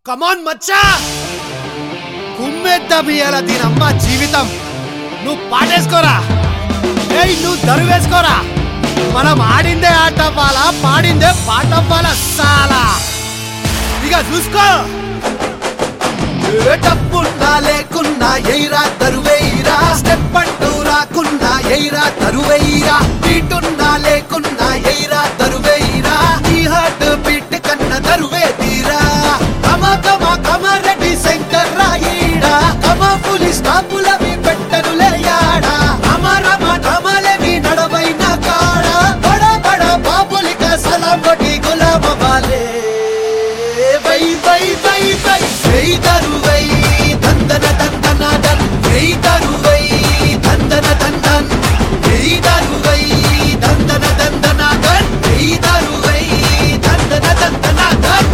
కమాన్ మచ్చా కుమ్మేద్దాం ఇయ్యాల దీనమ్మ జీవితం నువ్వు పాటేసుకోరా ఏయ్ నువ్వు దరువేసుకోరా మనం ఆడిందే ఆట అవ్వాలా పాడిందే పాట అవ్వాలా సాలా ఇక చూసుకో ఏ డబ్బున్నా లేకున్నా ఎయిరా తరువేయిరా స్టెప్ అంటూ రాకున్నా ఎయిరా తరువేయిరా బీటున్నా లేకున్నా ఎయిరా తరువేయిరా ఈ హార్ట్ బీట్ కన్న తరువే తీరా కమ కమ కమరెడ్డి శంకర్ రాయిడా కమ పులి స్టాపులవి పెట్టరులే యాడా రమ రమ రమలవి నడవైన కాడ బడ బడ బాబులిక సలాం కొట్టి గులామ వాలే వై వై వై వై వై తరువై దందన దందన దన్ వై తరువై దందన దందన్ వై తరువై దందన దందన దన్ వై తరువై దందన దందన దన్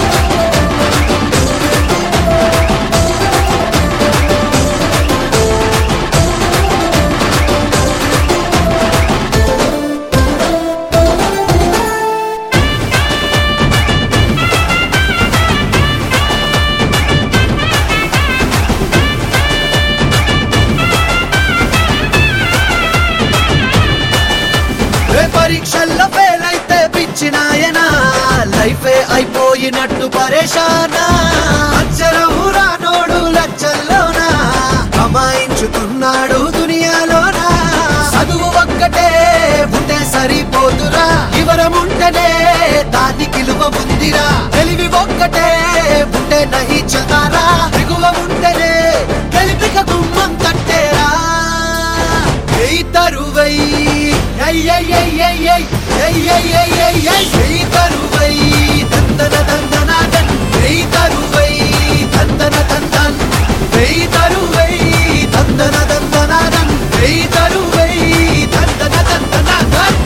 ఏ పరీక్షల్లో ఫెయిల్ అయితే పిచ్చినాయనా లైఫే అయిపోయినట్టు పరేషానా అచ్చరం రానోడు లచ్చల్లోనా కమాయించుతున్నాడు దునియాలోనా చదువు ఒక్కటే ఉంటే సరిపోదురా వివరం ఉంటేనే దానికి విలువ ఉందిరా తెలివి ఒక్కటే ఉంటే నహి చదారా దిగువ ఉంటేనే గెలిపిక గుమ్మం తట్టేరా ఎయ్ తరువై ఎయ్ ఎయ్ ఎయ్ ఎయ్ ఎయ్ ఎయ్ ఎయ్ ఎయ్ ఎయ్ ఎయ్ ఎయ్ తరువై దందన దందన దన్ ఎయ్ తరువై దందన దందన్ ఎయ్ తరువై దందన దందన దన్ ఎయ్ తరువై దందన దందన దన్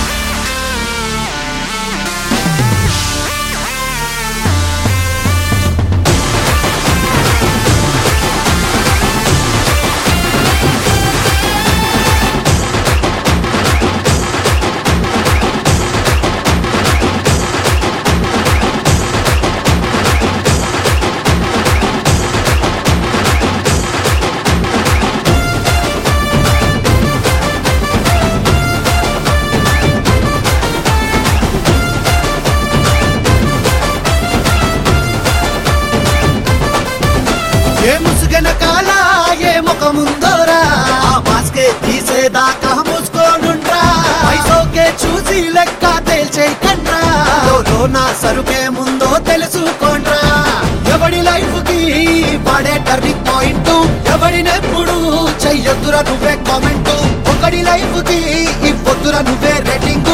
ఏ ముసుగన కాల ఏ ముఖముందోరా ఆ మాస్కే తీసేదాకా మూసుకోనుండ్రా పైసోకే చూసి లెక్క తేల్చేయకండ్రా లో నా సరుకే ముందో తెలుసుకోండ్రా ఎవడి లైఫ్ కి వాడే టర్నింగ్ పాయింట్ ఎవడినెప్పుడు చెయ్యొద్దురా నువ్వే కామెంట్ ఒకడి లైఫ్ కి ఇవ్వొద్దురా నువ్వే రేటింగ్